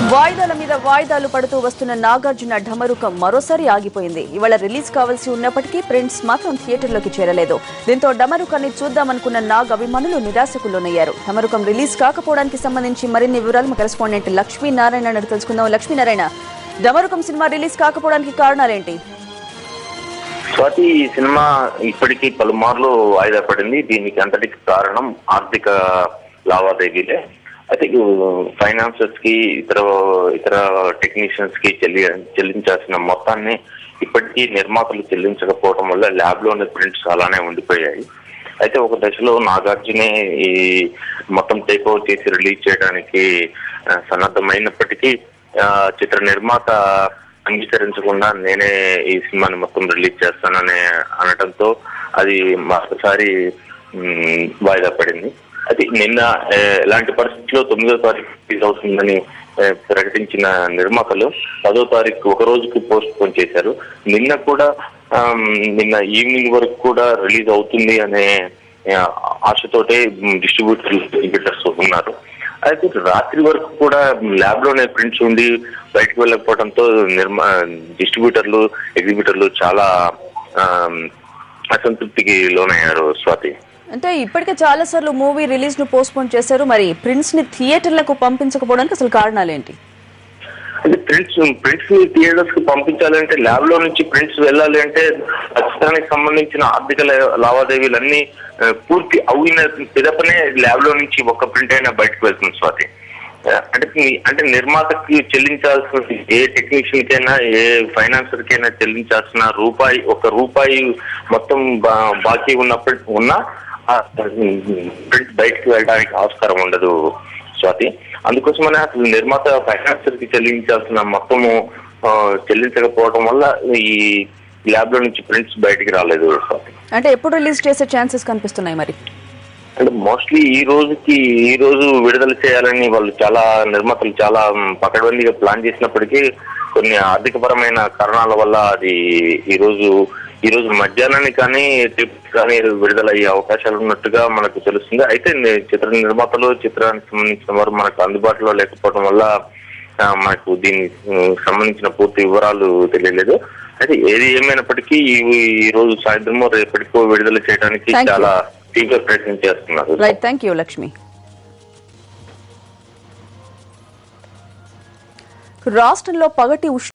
వాయిదాల మీద వాయిదాలు పడుతూ వస్తున్న నాగార్జున ఢమరుకం మరోసారి ఆగిపోయింది ఇవాళ రిలీజ్ కావాల్సి ఉన్నప్పటికీ ప్రింట్స్ మాత్రం థియేటర్లోకి చేరలేదు దీంతో డమరుకాన్ని చూద్దామనుకున్న నాగ్ అభిమానులు నిరాశకు లోనయ్యారు డమరుకం రిలీజ్ కాకపోవడానికి సంబంధించి మరిన్ని వివరాలు మా కరెస్పాండెంట్ లక్ష్మీనారాయణ అడిగి తెలుసుకుందాం లక్ష్మీనారాయణ డమరుకం సినిమా రిలీజ్ కాకపోవడానికి కారణాలేంటి స్వాతి ఈ సినిమా ఇప్పటికీ పలుమార్లు వాయిదా పడింది దీనికి అంతటికి కారణం ఆర్థిక లావాదేవీలే అయితే ఫైనాన్సర్స్ కి ఇతర ఇతర టెక్నీషియన్స్ కి చెల్లి చెల్లించాల్సిన మొత్తాన్ని ఇప్పటికీ నిర్మాతలు చెల్లించకపోవడం వల్ల ల్యాబ్ లోని ప్రింట్స్ అలానే ఉండిపోయాయి అయితే ఒక దశలో నాగార్జునే ఈ మొత్తం టేక్ ఓవర్ చేసి రిలీజ్ చేయడానికి ఆ, సన్నద్ధమైనప్పటికీ ఆ, చిత్ర నిర్మాత అంగీకరించకుండా నేనే ఈ సినిమాని మొత్తం రిలీజ్ చేస్తానని అనడంతో అది మరొకసారి మ్, వాయిదా పడింది అది నిన్న ఆ, ఎలాంటి పరిస్థితుల్లో తొమ్మిదో తారీఖు రిలీజ్ అవుతుందని ఆ, ప్రకటించిన నిర్మాతలు పదో తారీఖు ఒక రోజుకి పోస్ట్ పోన్ చేశారు నిన్న కూడా ఆమ్, నిన్న ఈవినింగ్ వరకు కూడా రిలీజ్ అవుతుంది అనే ఆ, ఆశతోటే డిస్ట్రిబ్యూటర్లు ఎగ్జిబిటర్స్ ఉన్నారు అయితే రాత్రి వరకు కూడా ల్యాబ్ లోనే ప్రింట్స్ ఉండి బయటకు వెళ్ళకపోవడంతో నిర్మా డిస్ట్రిబ్యూటర్లు ఎగ్జిబిటర్లు చాలా ఆమ్, అసంతృప్తికి లోనయ్యారు స్వాతి అంటే ఇప్పటికే చాలా సార్లు మూవీ రిలీజ్ ను పోస్ట్ పోన్ చేశారు మరి ప్రింట్స్ ని థియేటర్లకు పంపించకపోవడానికి అసలు కారణాలేంటి అంటే ప్రింట్స్ ప్రింట్స్ ని థియేటర్స్ కి పంపించాలంటే ల్యాబ్ లో నుంచి ప్రింట్స్ వెళ్ళాలి అంటే ఖచ్చితానికి సంబంధించిన ఆర్థిక లా- లావాదేవీలన్నీ ఆ, పూర్తి అయిన పిదపనే ల్యాబ్ లో నుంచి ఒక ప్రింట్ అయినా బయటకు వెళ్తుంది స్వాతి ఆ, అంటే మీ- అంటే నిర్మాతకి చెల్లించాల్సిన ఏ టెక్నీషియన్ కైనా ఏ ఫైనాన్సర్ కైనా చెల్లించాల్సిన రూపాయి ఒక రూపాయి మొత్తం బా- బాకీ ఉన్నప్పటి ఉన్నా ఆ ప్రింట్ బయటకు వెళ్ళడానికి ఆస్కారం ఉండదు స్వాతి అందుకోసమనే అసలు నిర్మాత ఫైనాన్సర్ కి చెల్లించాల్సిన మొత్తము ఆ, చెల్లించకపోవడం వల్ల ఈ ల్యాబ్ లో నుంచి ప్రింట్స్ బయటికి రాలేదు స్వాతి అంటే ఎప్పుడు రిలీజ్ చేసే ఛాన్సెస్ కనిపిస్తున్నాయి మరి అంటే మోస్ట్లీ ఈ రోజుకి ఈ రోజు విడుదల చేయాలని వాళ్ళు చాలా నిర్మాతలు చాలా మ్, పకడ్బందీగా ప్లాన్ చేసినప్పటికీ కొన్ని ఆర్థికపరమైన కారణాల వల్ల అది ఈ రోజు ఈ రోజు మధ్యాహ్నానికి కానీ టిప్స్ కానీ విడుదలయ్యే అవకాశాలు ఉన్నట్టుగా మనకు తెలుస్తుంది అయితే ని- చిత్ర నిర్మాతలు చిత్రానికి సంబంధించిన వారు మనకు అందుబాటులో లేకపోవడం వల్ల ఆ, మనకు దీనికి ఉమ్, సంబంధించిన పూర్తి వివరాలు తెలియలేదు అయితే ఏది ఏమైనప్పటికీ ఈ ఈ రోజు సాయంత్రమో రేపటికో విడుదల చేయడానికి Thank you. చాలా తీవ్ర ప్రయత్నం చేస్తున్నారు రైట్ థ్యాంక్ యూ లక్ష్మి రాష్ట్రంలో పగటి ఉష్ణ